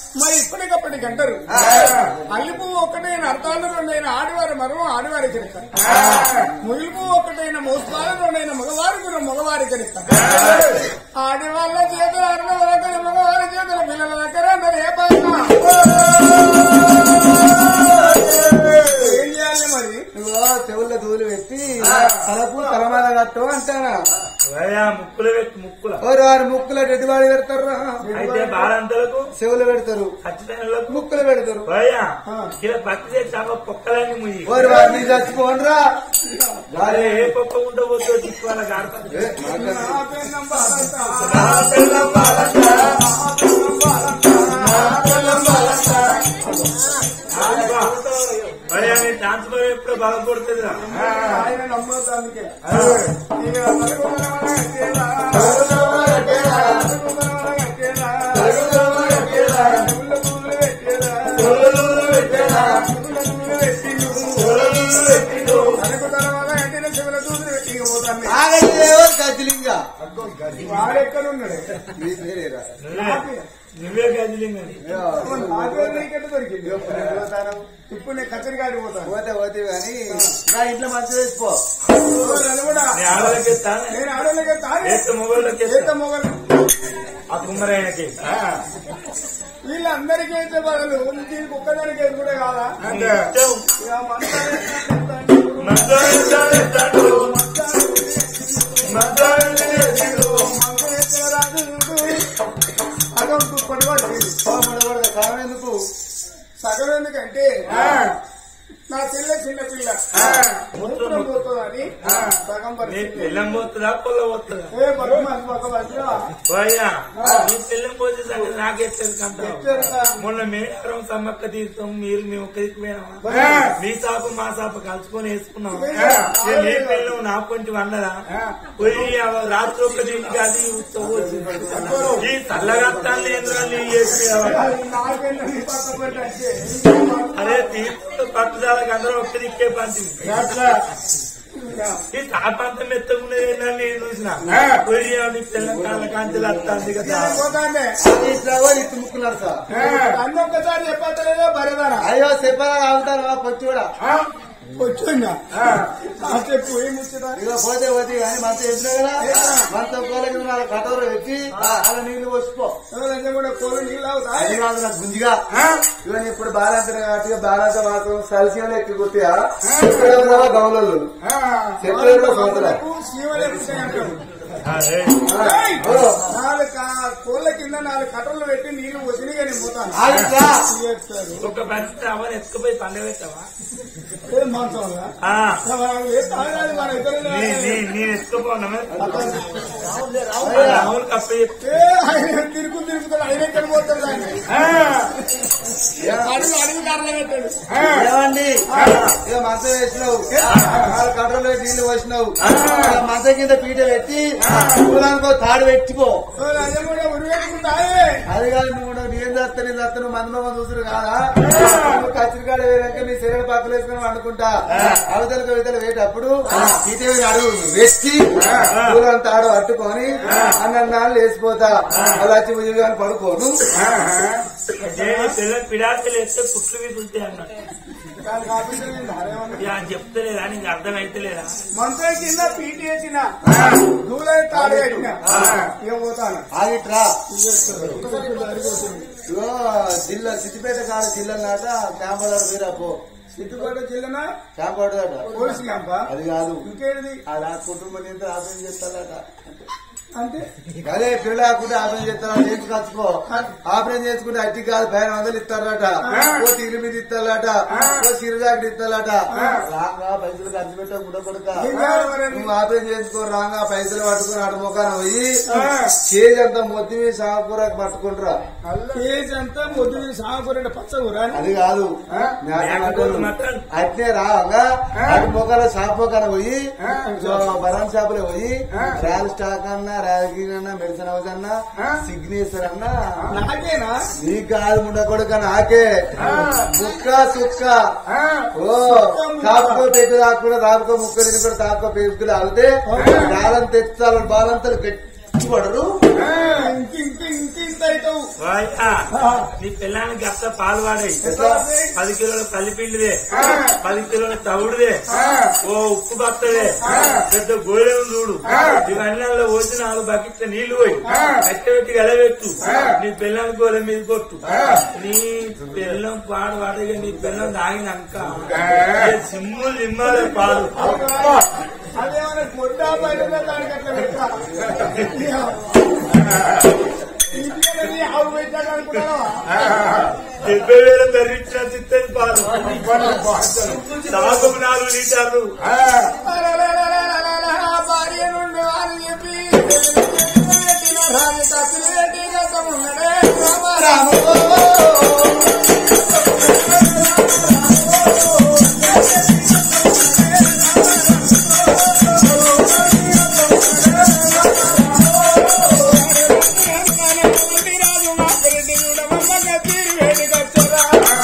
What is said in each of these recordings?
మరి ఇప్పటికప్పటికి అంటారు అల్లి పువ్వు ఒక్కటైన అర్థాలు రెండైన ఆడివారి మరో ఆడివారి కనుక ముగిలి పువ్వు ఒక్కటైన మోస్తాలు రెండైన మగవారి గురు మగవారి కనుక ఆడివాళ్ళ చేతులు అరణ వరకల మగవారి చేతుల పిల్లల దగ్గర అందరు ఏ పైన ఏం చేయాలి మరి ఇదిగో చెవుల్లో దూలు పెట్టి తలపు తలమాల కట్టు అంటానా అయ్యా ముక్కులు పెట్టి ముక్కుల ఓరు వారి ముక్కులో రెడ్డివాడి పెడతారు అయితే బాలంతలకు చెవులు పెడతారు ఖచ్చితంగా ముక్కులు పెడతారు అయ్యా ఇలా పత్తి చేసి చాలా పొక్కలన్నీ ముయ్యి ఓరు వారిని చచ్చిపోండ్రా అరే ఏ పొక్క ఉండబోతో చిక్కువాళ్ళ కాడతారు ఏ, మాట్లాడు. నా పెన్నం బాలంతా. మరి అని డాన్స్ మరి ఎప్పుడు బాధపడుతుందిరా ఆయన నమ్మొద్దు అందుకే ఇక నలుగురు కట్టేలా. నలుగురు కట్టేలా. నలుగురు పూలు పెట్టేలా. నలుగురు పెట్టిండు. నలుగు తర్వాత కట్టిన చెవుల దూదులు పెట్టి ఇక పోతాను. ఆగైతే ఎవరు గజ్జలింగా వాడెక్కడున్నాడు మీ పేరేరా నువ్వే నువ్వే గదిలింగని నా పేరు నీకెట్ట దొరికింది ఇప్పుడు నేను కచ్చరికాడికి పోతాను పోతే పోతే గాని నా ఇంట్లో మంచి వేసిపో నన్ను కూడా నీ ఆడలకి ఎత్తాను నేను ఆడోళ్ళకి తానే ఎత్త మొగోళ్ళకి చేత ఎత్త మొగలు ఆ కుమ్మరైనకి వీళ్ళందరికీ అయితే బదులు దీనికి ఒక్కదానికి అయితే కూడా కాదా ఇచ్చావు. ఇక మంచాలు మంచాలు ఎత్తాడు. మంచాలు ఎత్తాడు. సగం తుప్పటి పట్టింది కారణం ఎందుకు సగం ఎందుకంటే నా చెల్లె చిన్న పిల్ల మూత్రం పోతుందని సగం నీ పరిస్థితి పిల్లం పోతుందా పొల్ల పోతుందా ఏ బతుమాసి పక్క వచ్చినా పోయా నీ పిల్లం పోతే సంగతి నాకెత్తది కంటావు మొన్న మేడారం సమ్మక్క తీస్తాం మీరు మీ ఒక్క దిక్కుపోయినామా మీ సాపు మా సాపు కలుసుకొని వేసుకున్నాం ఇక నీ పిల్లం నా పొంటి వండదా పోయి ఆ రాత్రి ఒక్క దీనికి అది ఉత్తవ ఈ చల్లగత్తాన్ని ఎందుకు నీ చేసి నాకెళ్ళి నీ పక్క పెట్టంటే అరే తీర్థ పట్టుదలకు అందరూ ఒక్క దిక్కే పంచి ఈ తాపంత మెత్తగున్నది ఏంటని నేను చూసిన పోయి నీ పిల్లం కాళ్ళ కాంచెలు వస్తుంది కదా పోతాండే ఇట్లా ఇత్తు ముక్కున్నారు సార్ అన్న ఒక్కసారి చెప్పలేదో బరదానా అయ్యో చెప్పాలా ఆగుతాను పొచ్చి కూడా వచ్చిందా చెప్పు ఏం ముచ్చదా ఇక పోతే పోతే కానీ మనతో చెప్పినా కదా మనతో కోలకి నాలుగు కటోరు పెట్టి అలా నీళ్లు పోసిపో ఎవరైనా కూడా కోలు నీళ్ళు అవుతా అది కాదు నాకు గుంజిగా ఇవన్నీ ఇప్పుడు బాలాంతరం కాబట్టి బాలాంత మాత్రం సలసీమలు ఎక్కి గుర్తియా ఇక్కడ ఉన్నావా గౌలలు చెట్లు కూడా సోదరా అరే నాలుగు కా- కోళ్ళ కింద నాలుగు కట్టలు పెట్టి నీళ్లు వచ్చినాయి కానీ పోతాను ఆగిట్లా చేస్తారు. ఒక పరిస్థితి అవని ఎత్తుకుపోయి పండుగ పెట్టావా ఏం మాంసం ఉందా? ఆ, ఏ తాగరాదు మన ఇద్దరు నీ- నీ- నేను ఎత్తుకుపోనా రాహుల్ కప్ప చెప్తే ఏ ఆయన తిరుగు తిరుగుతాడు ఆయన ఎక్కడ పోతాడు దాన్ని అడుగు అడుగు కారణం పెట్టాడు ఏమండి ఇక మంచం వేసినావు నాలుగు కటోరు పెట్టి నీళ్లు పోసినావు ఇక మంచం కింద పీట పెట్టి పూలానికో తాడు పెట్టిపో అదే కూడా ఉరివేసుకుంటా అది కాదు నువ్వు కూడా నేను చేస్తా నేను చేస్తా నువ్వు మంది మంది చూసుడు కాదా నువ్వు కచ్చిరికాడ వేయడానికి నీ శరీర పక్కలు వేసుకుని అనుకుంటా అవతల కవితలు వేటప్పుడు ఇటే అడుగు వెచ్చి పూలంత ఆడు అట్టుకొని అన్న నాళ్ళు వేసిపోతా అలా వచ్చి ఉద్యోగాన్ని పడుకోను పిల్ల పిడార్తలు ఎత్తే కుట్లు విసులుతాయి అన్నాడు దానికి ఆఫీసర్ ఏంది? అరేమన్నా? ఇక చెప్తలేదా నీకు అర్థం అయితలేదా మంత్రం కింద పీటీ వేసిన దూలై తాడు కట్టిన ఇక పోతాను ఆగిట్రా ఇగో జిల్లా సిద్దిపేట కాడ జిల్లా నాట క్యాంపర్ వేరా పో సిద్దిపేట జిల్లాన క్యాంపర్ పోలీసు క్యాంప అది కాదు ఇంకేంటిది అది ఆ కుటుంబం ఎంత ఆపరేషన్ చేస్తారట అంటే అదే పిల్ల లేకుంటే ఆపరేషన్ చేస్తారా చేసి కచ్చుకో ఆపరేషన్ చేసుకుంటే అట్టి కాదు పదిహేను వందలు ఇస్తారట ఓ తీరు మీద ఇస్తారట ఓ సిరిజాకెట్ ఇస్తారట రాంగా పైసలు ఖర్చు పెట్టకుండా కొడుక నువ్వు ఆపరేషన్ చేసుకో రాంగా పైసలు పట్టుకుని అటు ముఖాన పోయి చేజ్ అంతా మొత్తం మీద సాగకూర పట్టుకుంటారా కేజీ అంతా మొద్దు సాగురంటే పచ్చ కూర అది కాదు మేకపోతు మాత్రం అట్నే రాగా అటు మొక్కల షాప్ మొక్కన పోయి బరం షాపులో పోయి ర్యాల్ స్టాక్ అన్నా ర్యాల్ అన్నా మెడిసిన్ హౌస్ అన్నా సిగ్నేచర్ అన్నా నాకేనా నీకు కాదు ముండ కొడుక నాకే ముక్క సుక్క ఓ తాపుకో పెట్టు రాకుండా రాపుకో ముక్క తిని కూడా తాపుకో పేసుకుని ఆగితే బాలం తెచ్చాలని బాలంతలు గట్టి పడరు ఇంక ఇంక ఇంక ఇంత అవుతావు వాయ్యా, నీ పిల్లానికి అత్త పాలు వాడాయి పది కిలోల పల్లిపిండిదే పది కిలోల తవుడుదే ఓ ఉప్పు బత్తదే పెద్ద గోళం చూడు ఇవన్నీ అందులో పోసి నాలుగు బకెట్ల నీళ్లు పోయి కట్టబెట్టి గలబెట్టు నీ పిల్లం గోళం మీద కొట్టు నీ పిల్లం పాడు వాడగా నీ పిల్లం తాగినాక ఇక సిమ్ములు నిమ్మాలే పాలు అదేమన్నా కొట్టా బయట దానికి అట్లా పెట్టా ఇంట్లో నీ ఆవు పెట్టాడు అనుకున్నావా డెబ్బై వేల ధరించిన చిత్తని పాలు సాగు నాలుగు లీటర్లు భార్య నుండి అని చెప్పి రాజు కత్తులు పెట్టి గతం ఉన్నడే రామ రాజు మాపిరెడ్డి కూడా మమ్మల్ని తీరు వేడికొచ్చరా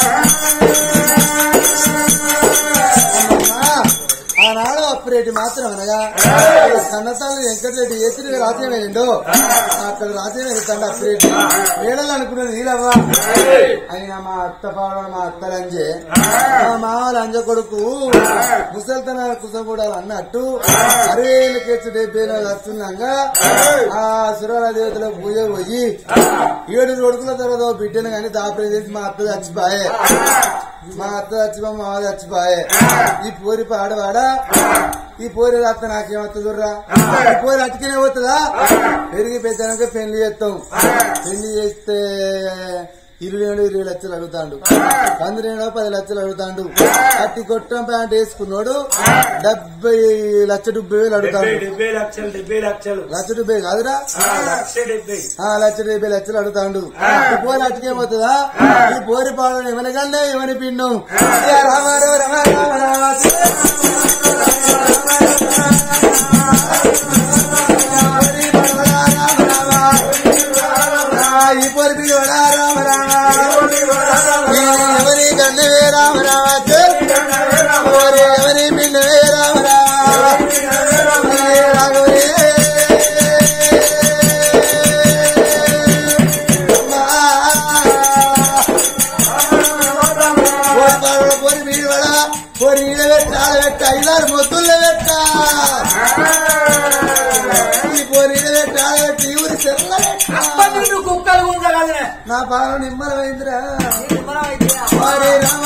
ఆనాడు అప్పురేటి మాత్రం అనగా సన్నసాలు వెంకటరెడ్డి ఎత్తుడి రాజ్యం వెళ్ళిండు అక్కడ రాజ్యం వెళ్తాడు అప్పురేటి వేడలు అనుకున్నది నీలవ్వ అయినా మా అత్త పావడం మా అత్త లంజే మా మామ లంజ కొడుకు ముసల్తన కుసగూడాలు అన్నట్టు అరవేలు కేసు డెబ్బై నాలుగు వస్తున్నాగా ఆ సురాల దేవతలో పూజ పోయి ఏడు కొడుకుల తర్వాత ఓ బిడ్డను కానీ దాపరే చేసి మా అత్త చచ్చిపోయే మా అత్త చచ్చిపో మా మామ చచ్చిపోయే ఈ పోరి పాడవాడా ఈ పోరి రాత్త నాకేమవుతుంది రా ఈ పోరి అటుకనే పోతుందా పెరిగి పెద్దాక పెళ్లి చేస్తాం పెళ్లి చేస్తే ఇరవై ఏడు ఇరవై లక్షలు అడుగుతాడు పన్నెండు పది లక్షలు అడుగుతాడు అట్టి కొట్టం ప్యాంట్ వేసుకున్నాడు డెబ్బై లక్ష డెబ్బై వేలు డెబ్బై అడుగుతాడు డెబ్బై లక్షలు డెబ్బై లక్షలు లక్ష డెబ్బై కాదురా ఆ, లక్ష డెబ్బై ఆ లక్ష డెబ్బై లక్షలు అడుగుతాడు ఈ పోరి అటుకేమవుతుందా ఈ పోరి పాడని ఎవరి కన్నా ఎవరి పిండం ఏ రామ రామ రామ రామ రామ ఈ పోరి పిలువడా రామ రామ ఎవరి కన్నవే రామ రామ పోరి ఎవరి పిండవే రామ రామ రాఘవే పొరి వీడి వడ పొరి ఈడ పెట్ట ఆడ పెట్ట ఐదారు మొత్తుల్లో పెట్ట ఈ పొరి ఈడ పెట్ట ఆడ పెట్ట ఈ ఊరి చెర్ల పెట్ట కుక్కలు ఉండగలనే నా పాలన నిమ్మలమైందిరా హరే రామ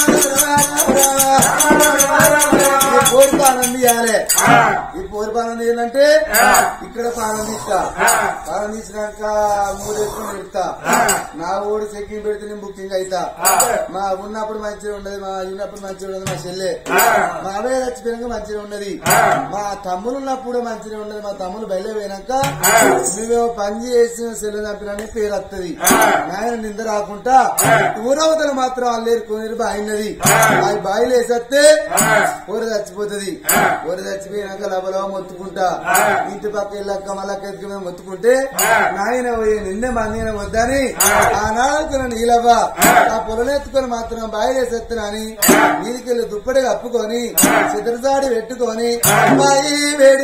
ఈ పోరు పాలన తీయాలి ఈ పోరు పాలన తీయాలంటే ఇక్కడ పాలన తీస్తా పాలన తీసినాక మూడేసుకుని పెడతా నా ఊడు చెక్కింగ్ పెడితే నేను బుకింగ్ అయితా మా ఉన్నప్పుడు మంచిగా ఉండదు మా ఉన్నప్పుడు మంచిగా ఉండదు మా చెల్లె మా అబ్బాయి చచ్చిపోయినాక మంచిగా ఉన్నది మా తమ్ములు ఉన్నప్పుడు మంచిగా ఉండదు మా తమ్ములు బయలు పోయినాక మేమేమో పని చేసిన సెల్లు చంపినని పేరు వస్తుంది నాయన నింద రాకుండా ఊరవతలు మాత్రం అల్లేరుకొని బాయినది ఆ బాయిలు వేసేస్తే ఊర చచ్చిపోతుంది ఊర చచ్చిపోయినాక లబలవ మొత్తుకుంటా ఇంటి పక్క వెళ్ళాక మళ్ళా ఎదుగు మీద మొత్తుకుంటే నాయన పోయి నిన్నే మందిన వద్దని ఆనాడు నీలవ్వ ఆ పొలనెత్తుకొని మాత్రం బాయిలు వేసేస్తున్నాని వీరికెళ్ళి దుప్పటి కప్పుకొని చిత్రసాడి పెట్టుకొని అమ్మాయి వేడి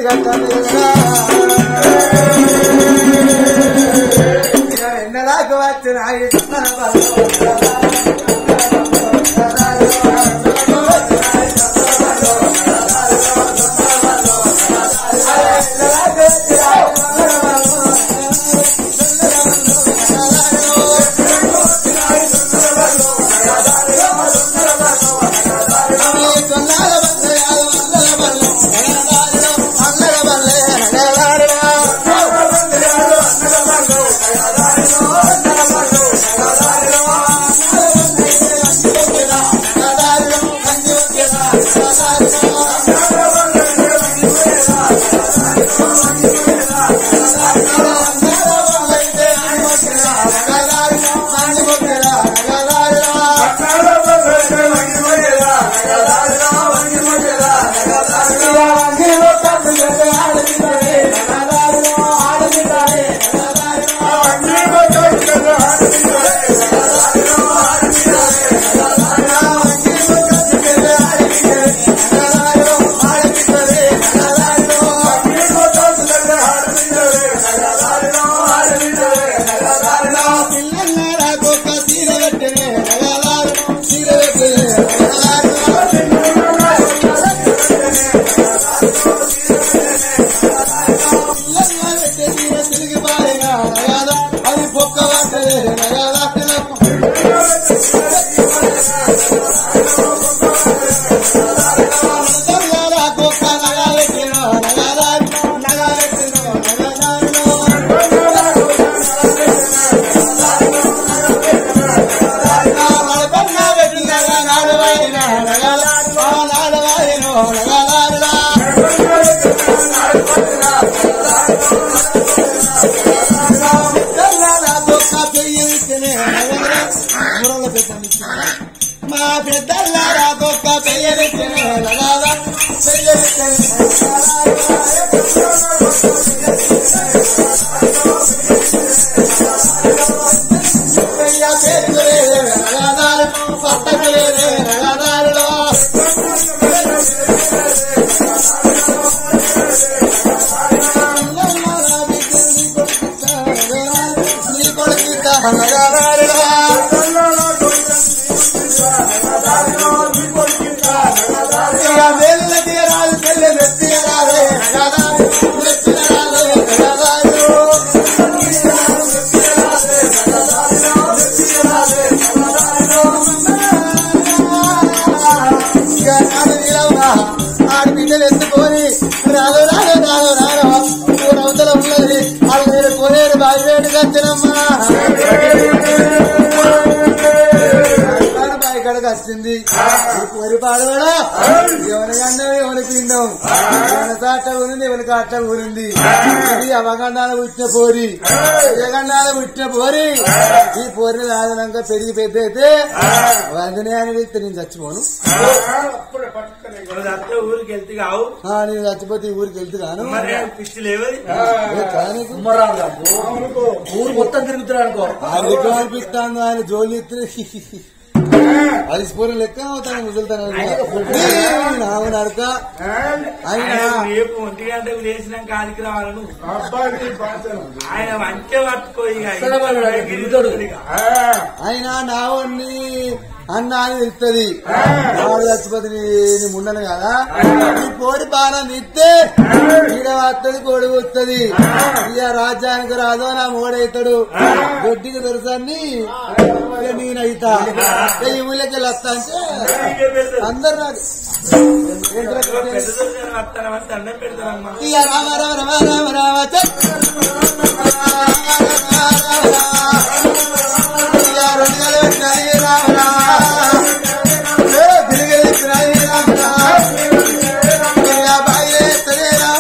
ఎన్నడాకు వచ్చిన పెట్టినే నగలారు చీర పెట్టినే నగలారు పిల్లగా పెట్టే చీర తిరిగి పారిన నగల అది పొక్క పట్టలే నగలారు నగల కుక్క నగలెట్టిన నగలారు నగలెట్టిన నగలారు మా పెద్దల్లారా గొప్ప పెయ్యబెట్టిన పెయ్య పేరులే రగదారు పట్టకులే రగదారులో నీ కొడుకు రగదారులో ఇక వేళ్ళకి రాదు చెల్లె నెత్తిన రాదే రగదారు నెత్తిన రాదే రగదారు ఇక నాడు నీలవ్వా, ఆడబిడ్డలు ఎత్తుకొని రాదు రాదు రాదు రాదు ఊరవతల ఉన్నది వాళ్ళు నేను కోనేరు బావి వేడు కట్టినమ్మా బావి కడకు వచ్చింది వరి పాడవాడా ఎవరి గండం ఎవరి పిండం ఎవరి సాట ఊరింది ఎవరికి అట్ట ఊరింది ఇది అవగండాల పుట్టిన పోరి జగండాల పుట్టిన పోరి ఈ పోరిని రాదనాక పెరిగి పెద్ద అయితే వందనే అని వెళ్తే నేను చచ్చిపోను అప్పుడే పట్టుకునే రోజు అత్తే ఊరికి వెళ్తే కావు ఆ, నేను చచ్చిపోతే ఈ ఊరికి వెళ్తున్నాను మరి పిచ్చి లేవది ఊరు మొత్తం తిరుగుతున్నాడు అనుకో అందుకే అనిపిస్తాను ఆయన జోలి ఎత్తి అది స్పూర్ లెక్క అవుతాను ముదులుతాను నావు నడక ఆయన ఆయన రేపు ఒంటి గంటకు లేచినాక ఆదికి రావాలను అబ్బాయి బాధ్యత ఆయన వంటే పట్టుకో ఇక అసలు వాడు గిరిజోడు. ఇక. ఆయన నావన్ని అన్న అని వెళ్తుంది వాడు చచ్చిపోతే నీ- నీ ముండను కదా ఈ పోడి బాణం ఇస్తే ఈడ వస్తుంది కోడి వస్తుంది ఇక రాజ్యానికి రాదో నా మూడైతాడు దొడ్డికి దొరసాన్ని ఇక నేనైతా ఇక ఈ ఊళ్ళకి వస్తా అంటే ఇక పెద్ద- అందరు రాదు పెద్ద దొరకని వస్తానమని దండం పెడతానమ్మా ఇక రామ రామ రామ రామ రామ చెక్. ఇక రెండు గల పెట్టినాయి రామ రామ. ఏ, తిరిగి ఎత్తినాయి రామ రామ. ఇక బాయి ఎత్తనే రామ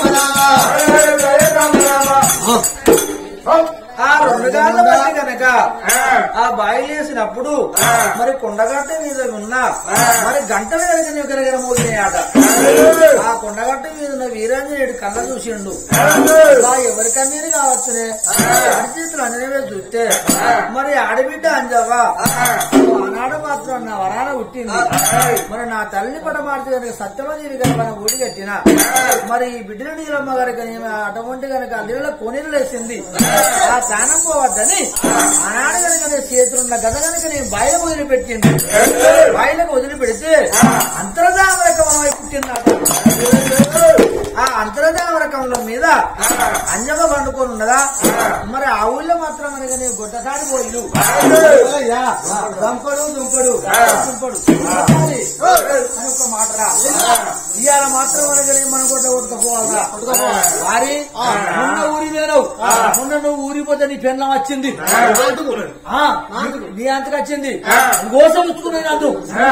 ఆ రెండు గాళ్ళ బట్టి కనుక ఆ బాయిలేసినప్పుడు మరి కొండగట్ట మీద ఉన్న మరి గంటలు కనుక నువ్వు కనుక మోగినాయట ఆ కొండగట్ట మీద ఉన్న వీరాంజనేయుడు కళ్ళ చూసిండు ఇలా ఎవరి కన్నీరు కావచ్చునే అడిచేతులు అన్నీ చూస్తే మరి ఆడబిడ్డ అంజవ్వ ఆనాడు మాత్రం నా వరాన పుట్టింది మరి నా తల్లి పట మార్చి కనుక సత్యమదేవి కనుక మన ఊడి కట్టిన మరి ఈ బిడ్డల నీలమ్మ గారి కనుక అటువంటి కనుక నీళ్ళ కోనీరు వేసింది ఆ ప్రాణం పోవద్దని ఆనాడు కనుక నేను చేతులున్న గద కనుక నేను బాయిలకు వదిలిపెట్టింది బాయిలకు వదిలిపెడితే అంతర్జామ రకమై పుట్టిందట ఆ అంతర్జామ రకంలో మీద అంజమ పండుకొని ఉన్నదా మరి ఆ ఊళ్ళో మాత్రం కనుక నేను గొడ్డసారి పోయిలు అయ్యా, దంపడు దుంపడు దుంపడు. అని ఒక మాటరా ఇవాళ మాత్రం కనుక నేను మన కొట్ట కొట్టుకుపోవాలరా వారి మొన్న ఊరి వేరవు మొన్న నువ్వు ఊరిపోతే నీ పెన్నం వచ్చింది ఆ, నీ- నీ అంతకు వచ్చింది కోసం ఉచ్చుకున్నాయి అందు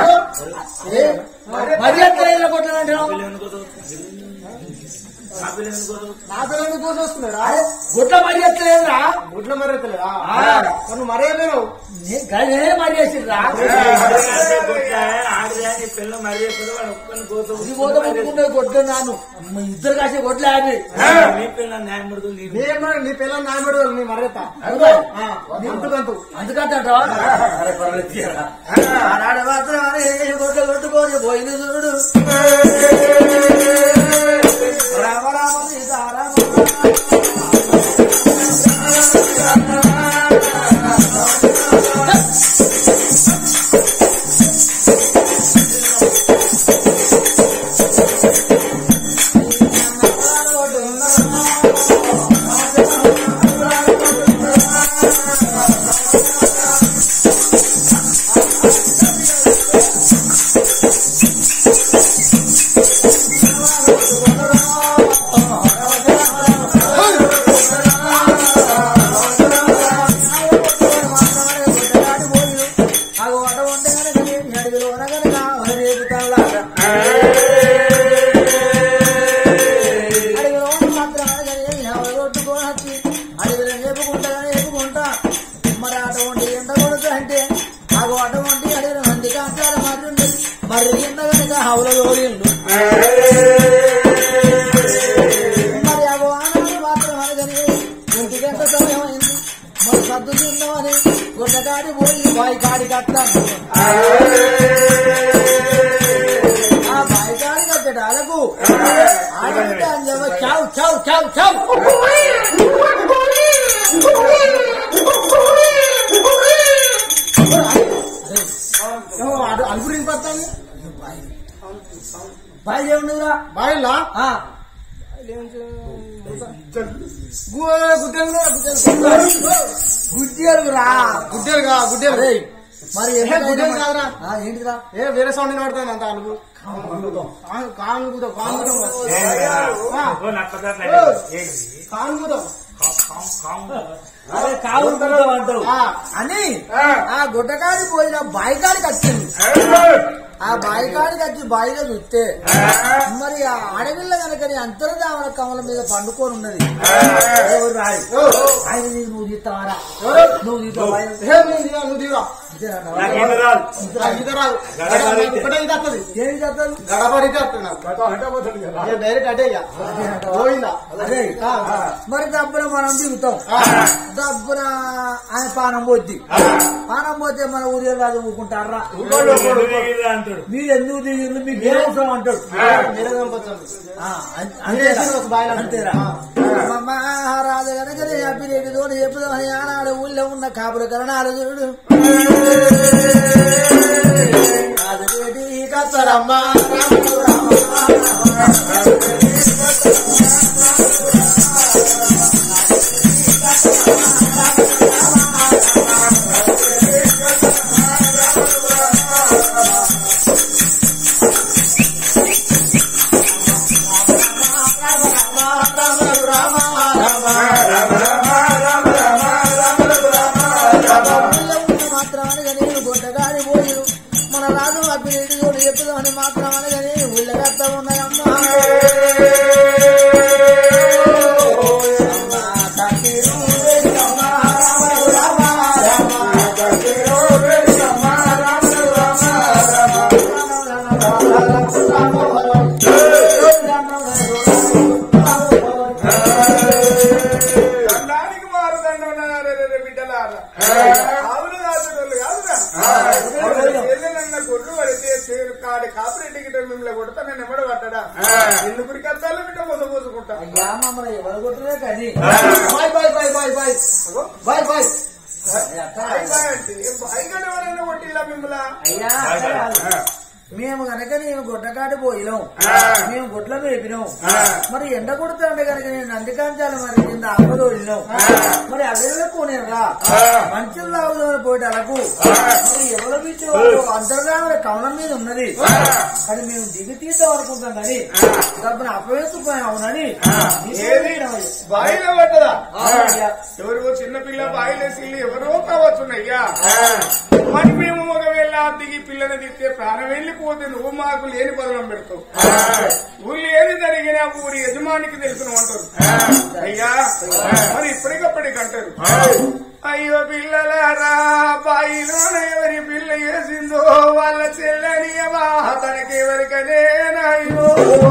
మరి ఎక్కడ కొట్టానంటున్నావు పిల్లలు ఎందుకు వదలవు? ఆ పిల్లలు ఎందుకు వదలవు? నా పిల్లలు కోసం వస్తున్నారా గుట్ల మరి ఎత్తలేదురా గుడ్ల మర్రెత్తలేదా ఆ. నువ్వు మరేమేను గదే మరి వేసిర్రా ఆడదే గొడ్ల, ఆడదే అని పిల్ల మరి చెప్పదు వాడు ఒక్కని కోసం ఇది పోతే ముట్టుకుంటే కొట్టు నాను మీ ఇద్దరు కాసే కొట్లే అది మీ పిల్ల న్యాయం పడుతుంది నీకు. నీ నీ పిల్లలు నా పెడదు నీ మర్రెత్త అంతుకంతు అందుకంటే ఆనాడు మాత్రం కొట్టు కొట్టుకొని పోయింది చూడు రామ రామ సీతారామ ఆట ఉంటే కనుక నేను అడిగిలో కనుక రేపుతాలాగా అడిగిలో మాత్రం కొట్టుకోని అడిగిలో రేపుకుంటా రేపుకుంటా మరి ఆట ఉండి ఎండ కొడుతు అంటే నాకు ఆట ఉండి అడిగిన మంది కాంతారు మాత్రం మరి కింద కనుక హౌల లోడిండు మరి ఆ వాహనాలు మాత్రం అనగని ఇంటికి ఎంత సమయం అయింది మరి సద్దు తిన్నామని గుడ్డగాడి పోయి బాయి కాడి కట్టాను ఆ బాయి కాడి కట్టడాలకు ఆడంటే అని చెప్ప చావు చావు చావు చావు అడుగు పడతాను బాయి ఏముండదురా బాయిలా ఆ. గుడ్డేలు రా గుడ్డేలుగా గుడ్డేలు అరే, మరి ఏ, ఎందుకైనా గుడ్డేలు కాదురా. ఆ, ఏంటిరా ఏ వేరే సౌండ్ వినబడతాను అంత అనుకు కానుగుతాం కానుగుతాం ఓ నక్కదాకా ఏంటి? కానుగుతాం కాం, కాం, కాం. అరే కావులు గుడ్డం అంటావు ఆ. అని ఆ. ఆ గుడ్డకాడి పోయిన బాయికాడికి వచ్చింది ఆ బాయికాడికి వచ్చి బాయిలో చూస్తే మరి ఆ అడవిలో కనుక అంతర్జామల కమల మీద పండుకొని ఉన్నది ఎవరు రాయి ఆయన నీకు నువ్వు తీస్తావారా నువ్వు తీస్తావా ఏ, నువ్వు దిగా, నువ్వు దిగా. నాకు ఈత రాదు. ఆ, ఇది రాదు. గడప ఒకటే ఇది వస్తది. ఏం చేస్తాను గడపడితే వస్తుంది నాకు. ఏ, డైరెక్ట్ అటే ఇక. పోయిందా అదే ఆ, ఆ. మరి దబ్బున మనం దిగుతాం ఆ. దబ్బున ఆయన పానం పోద్ది పానం పోతే మన ఊరిలో రాజు ఊరుకుంటారా ఊరోళ్ళు ఒకడు దిగిరా అంటాడు మీరు ఎందుకు దిగింది మీకు ఏ అవసరం అంటాడు మీరే చంపొచ్చు. ఆ, అం- మీరే అంతేరా వేసిన ఒక బాయిలో. అంతేరా ఆ. మా మహారాజు కనుక అప్పిరెడ్డి తోడు చెప్పుదామని ఆనాడు ఊళ్ళో ఉన్న కాపుల కరణాలు చూడు రాజురెడ్డి కత్తరమ్మ ఊళ్ళో ఉన్న మాత్రమని నేను గుడ్డగాడి పోయి మన రాజు అప్పిరెడ్డి తోడు చెప్పుదామని మాత్రమని కానీ ఊళ్ళో కత్త ఉన్నాయమ్మా దండానికి మారు దండం ఉన్నారా రే రే బిడ్డలారా. ఆవులు కాదురోళ్ళు కాదురా. ఏదైనా గొడ్లు పడితే చేరు కాడి కాపురెడ్డి గిట్ట మిమ్మల్ని కొడతా నేను ఎవడు పట్టడా ఎన్ని గురికి అద్దాలు బిడ్డ మొద పోసుకుంటా అయ్యా మమ్మల్ని ఎవరు కొట్టరే కానీ bye bye bye bye bye bye bye అయ్యా, బాయ్ బాయ్ అంటే బాయ్ గడ ఎవరైనా కొట్టిల్లా మిమ్మల్ని అయ్యా అట్లా కాదు. మేము గనక నేను గొడ్డకాటి పోయినాం మేము గొడ్ల మేపినాం మరి ఎండ కొడుతుంటే కనుక నేను నందికాంచాలి మరి కింద అమ్మలో వెళ్ళినాం మరి అల్లెల్లో పోనేరా మంచులు లాగుదామని పోటీ అలకు మరి ఎవరు బీచ్ అంతర్గామ కవనం మీద ఉన్నది కానీ మేము దిగి తీద్దాం అనుకుంటాం కానీ డబ్బును అపవేసుకుపోయాం అవునని ఏది బాయిలో పడ్డదా అవునయ్యా. ఎవరో చిన్నపిల్ల బాయిలేసి ఎవరో కావచ్చునయ్యా మరి మేము ఒకవేళ దిగి పిల్లని దిస్తే ప్రాణం వెళ్ళిపోతే నువ్వు మాకు లేని బదలం పెడతావు ఊళ్ళు ఏది జరిగినా ఊరి యజమానికి తెలుసును అంటారు అయ్యా మరి ఇప్పటికప్పటికి అంటారు అయ్యో పిల్లలారా బాయిలోన ఎవరి పిల్ల వేసిందో వాళ్ళ చెల్లనియవా తనకి ఎవరికనేనాయో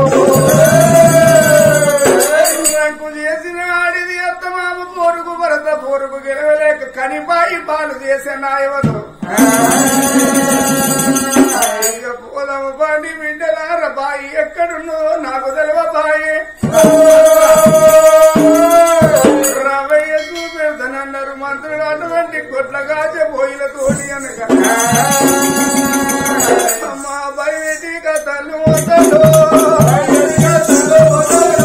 నాకు చేసిన ఆడిది అత్తమామ పోరుకు భరత పోరుకు గెలవలేక కనిపాయి పాలు చేసే నాయవదు ఇక పోదాము బండి బిడ్డలార బాయి ఎక్కడున్నో నాకు తెలవ బాయి రవయ్య చూపెడతానన్నారు మంత్రులు అటువంటి కొట్ల కాచే పోయిన తోడి అనగా అమ్మా బయటి కథలు వదలు బయటి కథలు వదలు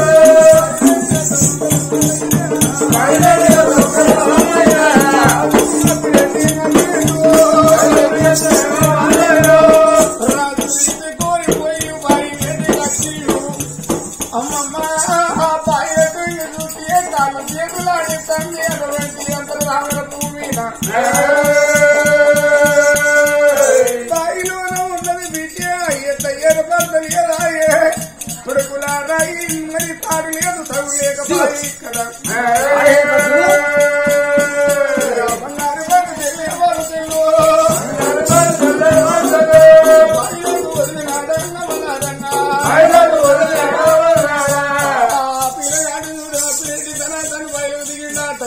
తాడు లేదు తగు లేకపోయి ఇక్కడ బంగారు బండి చెల్లె వారు చెల్లు. బాయిలకు వదిలినాడన్న వనాడన్న. ఆ పిల్లగాడు చూడు, ఆ పిల్లటి తన తన బయలుకు దిగిండాట.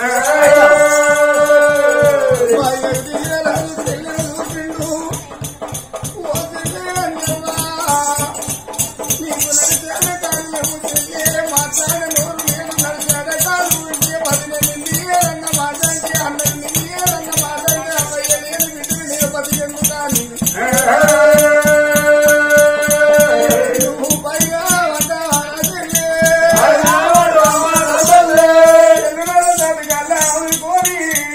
బయలుకు దిగిన రాజు చెల్లెను చూసిండు. ఓ చెల్లె అన్నవా, నీకు నడిచాడ కాళ్ళము చెల్లె, మాట్లాడ నోరు లేదు, నడిచాడ కాళ్ళు ఉంటే పదిహేను నీయరన్న మాట అంటే అన్నది నీయరన్న మాట అంటే అమ్మయ్య లేదు బిడ్డలు నేను బతికెందు కానీ నువ్వు పైగా వంటవాడ చెల్లె. చెల్లెలు సాటిగల్లా అవునుకోని.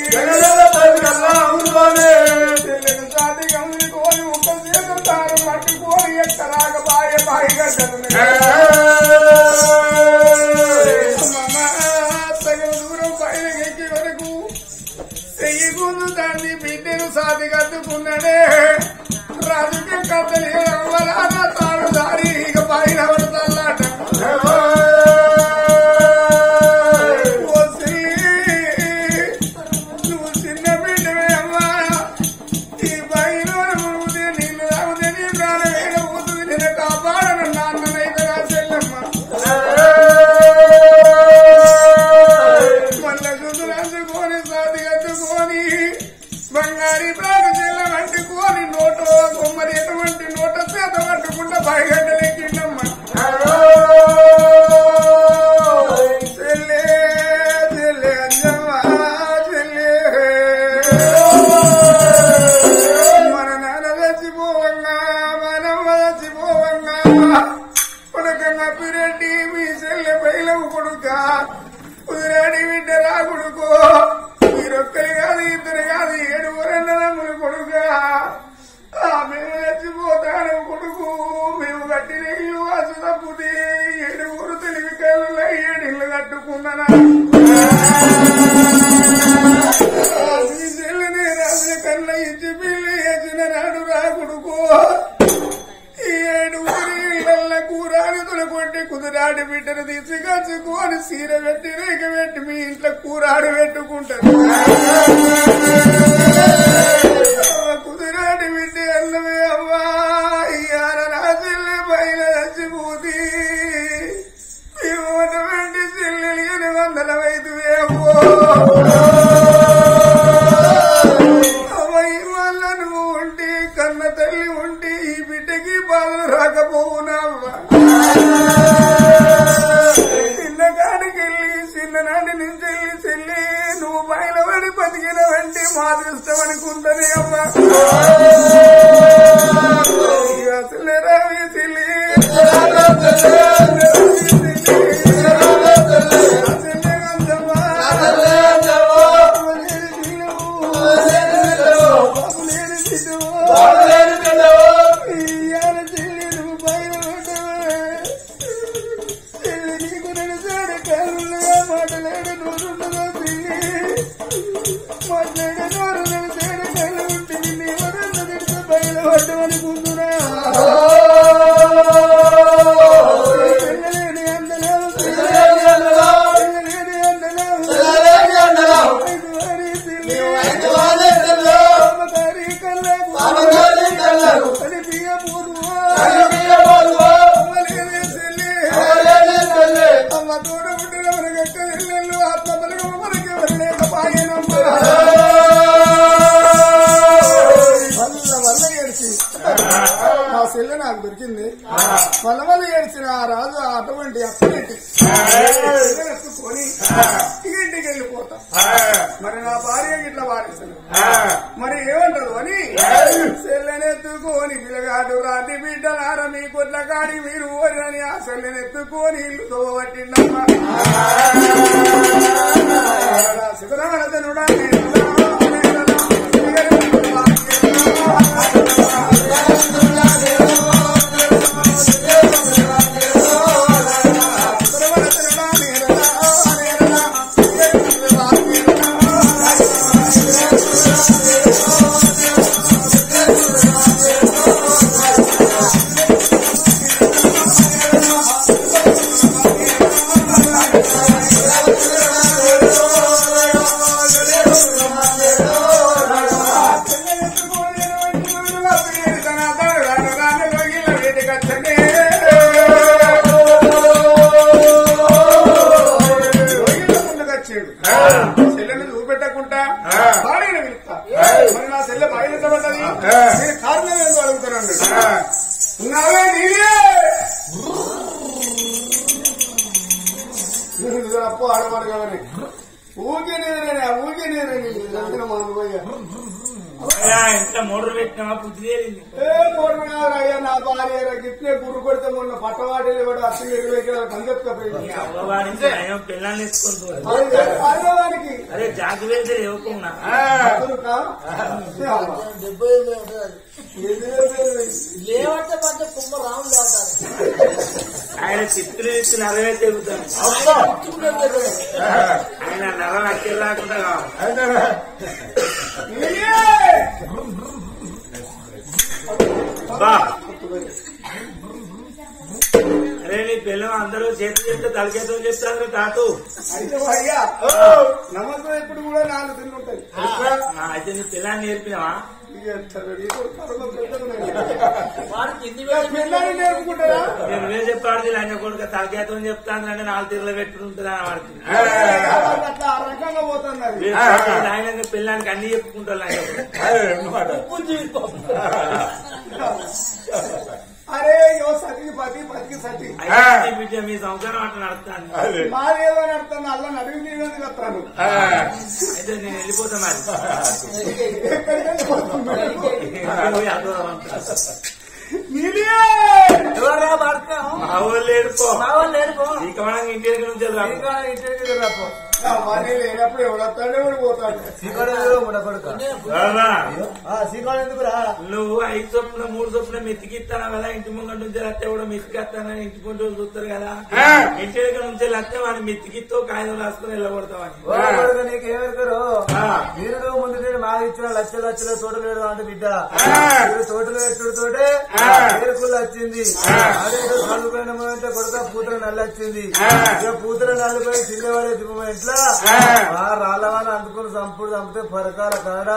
చెల్లెలు సాటిగా అవునుకోని, ఒక్క చేతులు తాను పట్టుకోని ఎక్కరాక బాయ బాయిగా చదువు సగం దూరం పైన ఎక్కి వరకు చెయ్యి గుండు దాన్ని బిడ్డను సాది కట్టుకున్నాడే రాజుకి కథలి అవ్వలాగా తాడు దారి ఇక పైన పడతల్లాట ఓ శ్రీ, నువ్వు చిన్న బిడ్డవే అమ్మా ఈ పైన మునుగుతే నీళ్ళు తాగితే నీ ప్రాణం ఏడవుతుంది నేను కాపాడను నాన్ననైతే నా చెల్లెమ్మ మళ్ళా గుదులందుకొని సాది కట్టుకొని బంగారి ప్రాణ చెల్ల వండుకొని నోటు కొమ్మరి ఎటువంటి నోట చేత పట్టుకుంటా పైగడ్డలెక్కిండమ్మ చెల్లే చెల్లే అంజమ్మ చెల్లే మన నాన్న చచ్చిపోవన్నా మనమ్మ చచ్చిపోవన్నా కొడుకన్న పిరెడ్డి మీ చెల్లె బయలవు కొడుక కుదిరాడి బిడ్డ రా కొడుకు మీరొక్కరు కాదు ఇద్దరు కాదు ఏడుగురెన్నదమ్ములు కొడుక ఆ మేము చచ్చిపోతాను కొడుకు మేము కట్టిన ఇల్లు అసు తప్పుతే ఏడుగురు తెలివి కళ్ళు ఏడిల్లు కట్టుకున్నానా మీ చెల్లిని రాజుల కళ్ళ ఇచ్చి పిల్లి వేసిన నాడు రా కొడుకు ఈ ఏడుగురి ఇళ్ళ కూరాని తొలగొట్టి కుదిరాడి బిడ్డను తీసుకొచ్చుకొని సీర పెట్టి రేఖ పెట్టి మీ ఇంట్లో కూరాడి పెట్టుకుంటారు కుదిరాడి బిడ్డ అన్నవే అవ్వా ఇయ్యాల రాజుల్ని బయలు చచ్చిపోతి మీ ఓట వెండి చెల్లెలు వందల వైద్యువే అవ్వో అమ్మాయి వల్ల నువ్వు ఉంటే కన్న తల్లి ఉంటే ఈ బిడ్డకి బాధలు రాకపోవునావా చిన్నకాడికి వెళ్ళి చిన్ననాటి నుంచి వెళ్ళి చెల్లి నువ్వు బయలుపడి బతికినవంటే మా దృష్టం అనుకుంటనే అమ్మా ఇక అసలే రావి చెల్లి చెల్లి గంధమ్మా. అమ్మ తోడు పుట్టిన మనకి ఎల్లెళ్ళు ఆత్మ బలగం మనకి ఎవరు లేకపాయనమ్మా వల్ల వల్ల ఏడ్చి మా చెల్లె నాకు దొరికింది వల్ల వల్ల ఏడ్చిన ఆ రాజు అటువంటి అప్పటి ఎత్తుకొని ఇంటికి వెళ్ళిపోతా మరి నా భార్య ఇట్లా వారిస్తాను మరి ఏమంటారు అని చెల్లెనెత్తుకొని పిల్లగాడు రాటి బిడ్డలార మీ కొట్ల కాడి మీరు ఓరని ఆ చెల్లెనెత్తుకొని ఇల్లు తోబట్టిండమ్మా శుక్రవాడతనుడా ఆ నేను కారణం ఏందో అడుగుతున్నాను ఉన్నావే నీవే నువ్వు అప్పు ఆడవాడు కానీ ఊకే నీరే ఊకే నీరే నీకు మందు పోయా అయ్యా, ఇంట్లో మోటార్ పెట్టినావా బుద్ధి తేలింది ఏ పూర్ణగారు అయ్యా నా భార్య గిట్లే గురు కొడితే మొన్న పట్టవాటిలో కూడా అసలు ఇరవై కిలోల కందెత్తుకపోయింది అవ్వవాడికి నయం పిల్లల్ని ఎత్తుకుంటూ ఆడవానికి అరే జాతి వెళ్తే ఇవ్వకుండా లేవంటే పంట కుమ్మ రాము దాటాలి ఆయన చిత్తులు ఇచ్చి నరవే తెగుతాను ఆయన నర నక్కలు రాకుండా కావాలి బా అరే నీ పిల్లలు అందరూ చేతి చెప్తే తలకేతం చెప్తారు తాతు అయితే అయ్యా నమ్మకం ఎప్పుడు కూడా నాలుగు తింటుంటాయి ఆ, అయితే నీ పిల్లాన్ని నేర్పినావా వాడు కింది పిల్లల్ని నేర్పుకుంటారా నేను నువ్వే చెప్పాడు లంజ కొడుక తలకేతం చెప్తాను అంటే నాలుగు తీర్ల పెట్టుకుంటుందా వాడికి అట్లా ఆ రకంగా పోతుంది అది ఆయన పిల్లానికి అన్ని చెప్పుకుంటారు లంజ కొడుకు. అరే యో సతికి పతి పతికి సతి అయితే నీ బిడ్డ మీ సంసారం అట్లా నడుస్తాను మాదేదో నడుతుంది అల్ల నడుగు నీళ్ళని వస్తాను అయితే నేను వెళ్ళిపోతా మరి ఎక్కడికి పోయి అర్థం అంటా. నీళ్ళే ఎవరా భర్త మా వాళ్ళు ఏడుకో మా వాళ్ళు లేడుకో ఇక మనం ఇంటి దగ్గర నుంచి వెళ్దాం. ఇంకా ఇంటికి రాపో అవన్నీ లేనప్పుడు ఎవడు వస్తాడు ఎవడు పోతాడు రారా. శ్రీకాళ ఎందుకురా నువ్వు ఐదు చొప్పున మూడు చొప్పున మెతికిస్తానా కదా ఇంటి ముంగట నుంచి వస్తే కూడా మెతికిస్తానని ఇంటి ముందు వాళ్ళు చూస్తారు కదా ఇంటి దగ్గర నుంచి వస్తే వాడిని మెతికితో కాగితం రాసుకుని వెళ్ళగొడతామని నీకేమెరకరు మీరు ముందు నేను మాకు ఇచ్చిన లక్షల లక్షల తోటలు పెడదాం అంటే బిడ్డ మీరు తోటలు పెట్టుడుతోటే పేరుకులు వచ్చింది అదే ఏదో చదువుకున్న అంటే కొడతా పూతల నల్లి వచ్చింది ఇక పూతల నల్లిపోయి చిన్నవాడే దిబ్బమ ఇంట్లో ఆ రాళ్ళవాళ్ళు అందుకుని చంపుడు చంపితే పరకాల కాడ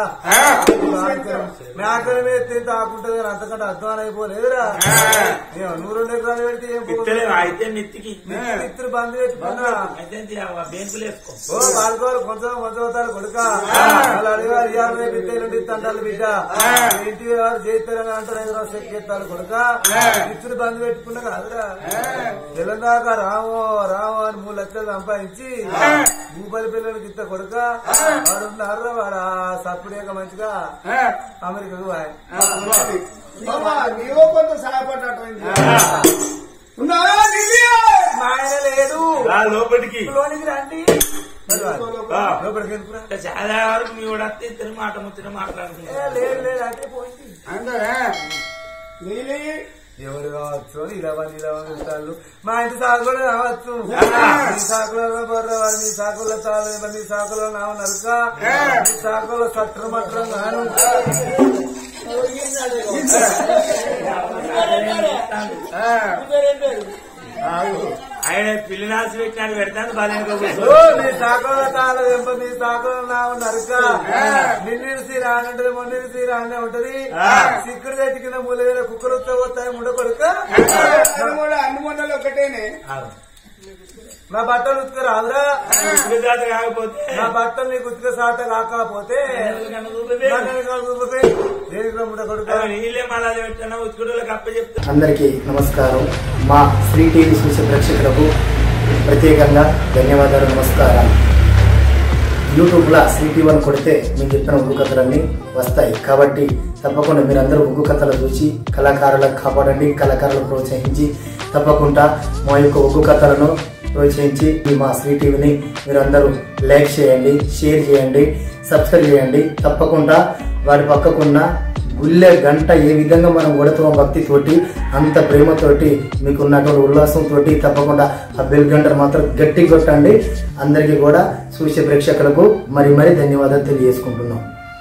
మేకల మీద తింటే ఆకుంటుంది కానీ అంతకంటే అర్థం అయిపోలేదురా ఏమో నూరు రెండు ఎకరాలు పెడితే ఏం ఇస్తలేవా? అయితే మెత్తికి మిత్రులు బంద్ పెట్టుకున్నా అయితే బెంకులు వేసుకో ఓ బాడుకోవాలి కొంచెం కొంచెం అవుతారు కొడుక వాళ్ళు అడిగారు ఇవాళ రేపు ఇంత ఎల్లుండి ఇంత అంటారు బిడ్డ ఇంటి వారు చేస్తారని అంటారు ఐదు రోజులు ఎక్కేస్తారు కొడుక ఇచ్చుడు బంద్ పెట్టుకున్నా కాదురా తెలంగాణ రామో రామో అని మూడు లక్షలు సంపాదించి భూపల్లి పిల్లలకి ఇస్తా కొడుక వాడు ఉన్నారా వాడు సప్పుడేక మంచిగా అమెరికాకు పోయి. బాబా నీవో కొంత సహాయపడ్డట్టు ఉన్నావా నీళ్ళే మా ఆయన లేడు రా లోపలికి లోనికి రండి రా. లోపలికి ఎందుకురా? చాలా వరకు మీ కూడా వస్తే ఇద్దరు మాట ముచ్చట మాట్లాడుతున్నారు ఏ, లేదు లేదు అంటే పోయింది అందరే నీళ్ళే ఎవరు కావచ్చు అని ఇలా వాళ్ళు ఇలా వాళ్ళు ఉంటారు మా ఇంటి సాకులు రావచ్చు మీ సాకులలో బొర్ర వాళ్ళు మీ సాకుల్లో తాళ మీ సాకులో నావ నరక మీ సాకుల్లో సట్ర మట్రం నాను ఆయన పిల్లి నాసి పెట్టినాడు పెడతాను బాధ్యత ఓ, మీ సాకుల తాళ వెంప మీ సాకులో నావ నరక నిన్నిడిసి రానంటది మొన్నిడిసి రానే ఉంటది సిక్కుడు చెట్టు కింద మూల వేల కుక్కలు వస్తే పోతాయి ముండ కొడుక అన్ని కూడా అన్ని మొండలు ఒకటేనే నా బట్టలు ఉతుక రాదురా జాత కాకపోతే నా బట్టలు నీకు ఉతుక సాట కాకపోతే ఎవరికన్నా చూపే. దేనికి ముండ కొడుక అవి నీళ్ళే మళ్ళీ పెట్టినా ఉచ్చుకుడులకు అప్ప చెప్తా అందరికీ నమస్కారం మా శ్రీ టీవీ చూసే ప్రేక్షకులకు ప్రత్యేకంగా ధన్యవాదాలు నమస్కారాలు యూట్యూబ్లో శ్రీ టీవీ అని కొడితే మేము చెప్పిన ఉగ్గు కథలన్నీ వస్తాయి కాబట్టి తప్పకుండా మీరందరూ ఉగ్గు కథలు చూసి కళాకారులకు కాపాడండి కళాకారులను ప్రోత్సహించి తప్పకుండా మా యొక్క ఉగ్గు కథలను ప్రోత్సహించి ఈ మా శ్రీ టీవీని మీరందరూ లైక్ చేయండి షేర్ చేయండి సబ్స్క్రైబ్ చేయండి తప్పకుండా వారి పక్కకున్న గుళ్ళె గంట ఏ విధంగా మనం కొడుతామో భక్తితోటి అంత ప్రేమతోటి మీకు ఉన్నటువంటి ఉల్లాసంతో తప్పకుండా ఆ బెల్ గంటను మాత్రం గట్టి కొట్టండి అందరికీ కూడా చూసే ప్రేక్షకులకు మరి మరి ధన్యవాదాలు తెలియజేసుకుంటున్నాం